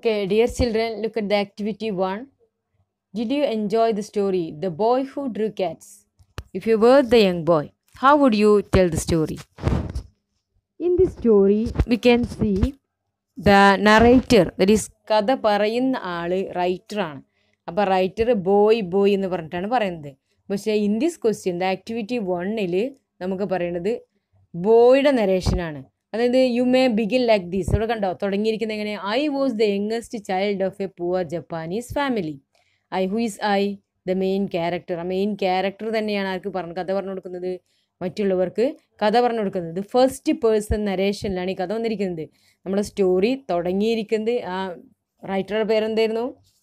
Okay, dear children, look at the activity one. Did you enjoy the story, The Boy Who Drew Cats? If you were the young boy, how would you tell the story? In this story, we can see the narrator, that is, കഥ പറയുന്ന ആള് റൈറ്ററാണ് അപ്പോൾ writer boy boy എന്ന് പറഞ്ഞിട്ടാണ് പറയുന്നത് പക്ഷേ in this question the activity വണ്ണിൽ നമുക്ക് പറയുന്നത് ബോയുടെ നരേഷനാണ് അതായത് you may begin like these ഇവിടെ കണ്ടോ തുടങ്ങിയിരിക്കുന്നത് എങ്ങനെ I was the youngest child of a poor Japanese family I who is I the main character ആ മെയിൻ ക്യാരക്ടർ തന്നെയാണ് ആർക്ക് പറഞ്ഞു കഥ പറഞ്ഞു കൊടുക്കുന്നത് മറ്റുള്ളവർക്ക് കഥ പറഞ്ഞു കൊടുക്കുന്നത് ഫസ്റ്റ് പേഴ്സൺ നരേഷനിലാണ് ഈ കഥ വന്നിരിക്കുന്നത് നമ്മുടെ സ്റ്റോറി തുടങ്ങിയിരിക്കുന്നത് ആ റൈറ്ററുടെ പേരെന്തായിരുന്നു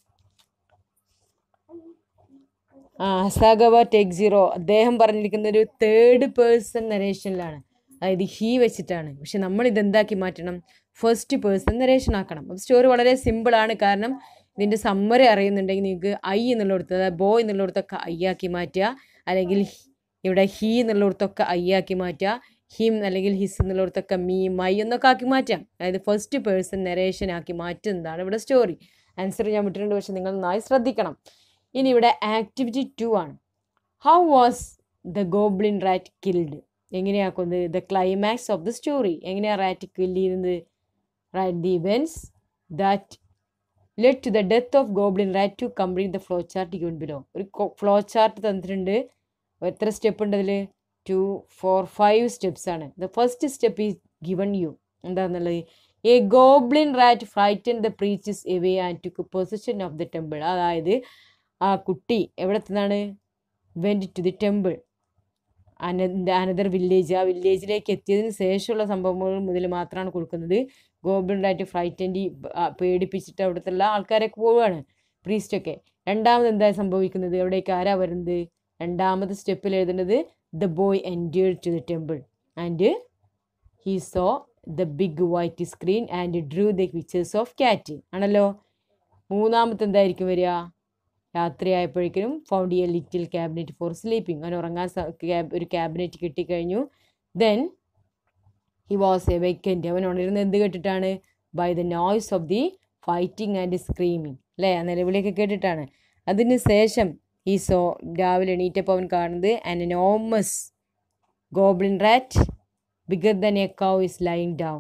ആ അസാഗവ ടെക് സീറോ അദ്ദേഹം പറഞ്ഞിരിക്കുന്ന ഒരു തേർഡ് പേഴ്സൺ നരേഷനിലാണ് അതായത് ഹീ വെച്ചിട്ടാണ് പക്ഷെ നമ്മൾ ഇതെന്താക്കി മാറ്റണം ഫസ്റ്റ് പേഴ്സൺ നരേഷൻ ആക്കണം അപ്പോൾ സ്റ്റോറി വളരെ സിമ്പിളാണ് കാരണം ഇതിൻ്റെ സമ്മറി അറിയുന്നുണ്ടെങ്കിൽ നിങ്ങൾക്ക് ഐ എന്നുള്ളിടത്ത് അതായത് ബോ എന്നുള്ളിടത്തൊക്കെ ഐ ആക്കി മാറ്റുക അല്ലെങ്കിൽ ഇവിടെ ഹീ എന്നുള്ളിടത്തൊക്കെ ഐ ആക്കി മാറ്റുക ഹിം അല്ലെങ്കിൽ ഹിസ് എന്നുള്ളിടത്തൊക്കെ മീ മൈ എന്നൊക്കെ ആക്കി മാറ്റാം അതായത് ഫസ്റ്റ് പേഴ്സൺ നരേഷൻ ആക്കി മാറ്റുന്നതാണ് ഇവിടെ സ്റ്റോറി ആൻസർ ഞാൻ വിട്ടിട്ടുണ്ട് പക്ഷെ നിങ്ങൾ നന്നായി ശ്രദ്ധിക്കണം ഇനി ഇവിടെ ആക്ടിവിറ്റി ടു ആണ് how was the goblin rat killed എങ്ങനെയാക്കുന്നത് the climax of the story എങ്ങനെയാണ് റാറ്റ് കിൽ ചെയ്യുന്നത് right the events that led to the death of goblin rat to complete the flow chart given below ഒരു flow chart തന്നിട്ടുണ്ട് എത്ര step ഉണ്ട് അതിൽ two four five steps ആണ് the first step is given you എന്താണെന്നുള്ളത് a goblin rat frighten the priests away and to position of the temple അതായത് ആ കുട്ടി എവിടെ നിന്നാണ് വെൻറ്റ് ടു ദി ടെമ്പിൾ അനന്ത അനദർ വില്ലേജ് ആ വില്ലേജിലേക്ക് എത്തിയതിന് ശേഷമുള്ള സംഭവങ്ങൾ മുതൽ മാത്രമാണ് കൊടുക്കുന്നത് ഗോബ്ലിൻ റാറ്റ് ഫ്രൈറ്റൻറ്റി പേടിപ്പിച്ചിട്ട് അവിടുത്തെ എല്ലാ ആൾക്കാരൊക്കെ പോവുകയാണ് പ്രീസ്റ്റൊക്കെ രണ്ടാമത് എന്താ സംഭവിക്കുന്നത് എവിടേക്ക് ആരാ വരുന്നത് രണ്ടാമത് സ്റ്റെപ്പിൽ എഴുതുന്നത് the boy entered to the temple and he saw the big white screen and drew the pictures of cat ആണല്ലോ മൂന്നാമത്തെ എന്തായിരിക്കും വരിക രാത്രിയായപ്പോഴേക്കും found a little cabinet for sleeping അങ്ങനെ ഉറങ്ങാൻ ഒരു ക്യാബിനറ്റ് കിട്ടിക്കഴിഞ്ഞു then he was awakened അവൻ ഉണരുന്നത് എന്ത് കേട്ടിട്ടാണ് by the noise of the fighting and screaming അല്ലേ ആ നിലവിളിയൊക്കെ കേട്ടിട്ടാണ് അതിന് ശേഷം ഈ സോ രാവിലെ എണീറ്റപ്പോൾ അവൻ കാണുന്നത് an enormous goblin rat bigger than a cow is lying down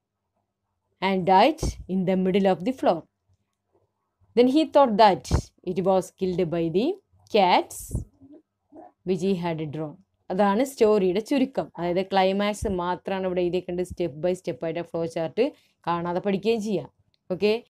and dead in the middle of the floor then he thought that it was killed by the cats which he had drawn അതാണ് സ്റ്റോറിയുടെ ചുരുക്കം അതായത് climax മാത്രമാണ് ഇവിടെ എഴുതിയേക്കേണ്ടത് step by സ്റ്റെപ്പായിട്ട് flow chart കാണാതെ പഠിക്കുകയും ചെയ്യാം ഓക്കെ